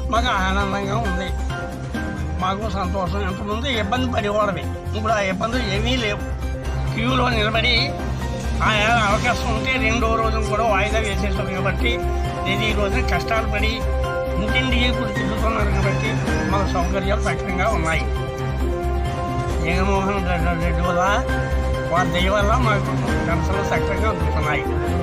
మాకు ఆనందంగా ఉంది మాకు సంతోషం ఎంతమంది ఇబ్బంది పడేవాళ్ళవి ఇప్పుడు ఆ ఇబ్బందులు ఏమీ లేవు క్యూలో నిలబడి ఆ అవకాశం ఉంటే రెండో రోజున కూడా వాయిదా వేసేసాం కాబట్టి నేను ఈ రోజున కష్టాలు పడి ఇంటింటికి ఇప్పుడు తిరుగుతున్నారు కాబట్టి మాకు సౌకర్యాలు సక్రంగా ఉన్నాయి జగన్మోహన్ రెడ్డి రెడ్డి వల్ల వారి దయ వల్ల మాకు పెన్షన్లు సక్రంగా అందుతున్నాయి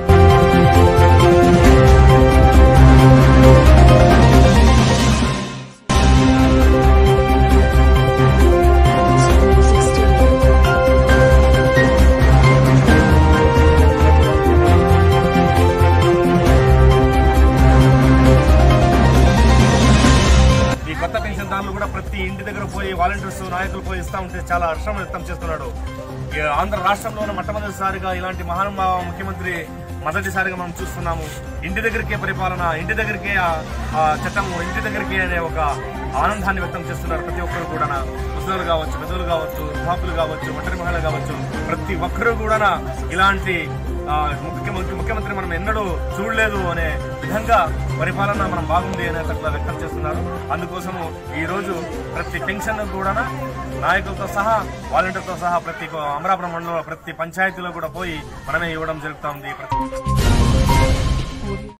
ఈ కొత్త పెన్షన్ దారులు కూడా ప్రతి ఇంటి దగ్గర పోయి వాలంటీర్స్ నాయకులు పోయి ఇస్తా ఉంటే చాలా హర్షం వ్యక్తం చేస్తున్నాడు ఈ ఆంధ్ర రాష్ట్రంలోనే మొట్టమొదటిసారిగా ఇలాంటి మహానుభావ ముఖ్యమంత్రి మొదటిసారిగా మనం చూస్తున్నాము ఇంటి దగ్గరికే పరిపాలన ఇంటి దగ్గరికే ఆ- ఆ చట్టం ఇంటి దగ్గరికే అనే ఒక ఆనందాన్ని వ్యక్తం చేస్తున్నారు ప్రతి ఒక్కరు కూడా ముసలు కావచ్చు పెద్దలు కావచ్చు వృద్ధాపులు కావచ్చు ఒంటరి మహిళలు కావచ్చు ప్రతి ఒక్కరూ కూడా ఇలాంటి ఆ, ముఖ్యమంత్రి ముఖ్యమంత్రి మనం ఎన్నడూ చూడలేదు అనే విధంగా పరిపాలన మనం బాగుంది అనే తక్కువ వ్యక్తం చేస్తున్నారు అందుకోసము ఈ రోజు ప్రతి పెన్షన్ కూడా నాయకులతో సహా వాలంటీర్తో సహా ప్రతి అమరాపురం మండలంలో ప్రతి పంచాయతీలో కూడా పోయి మనమే ఇవ్వడం జరుగుతుంది ప్రతి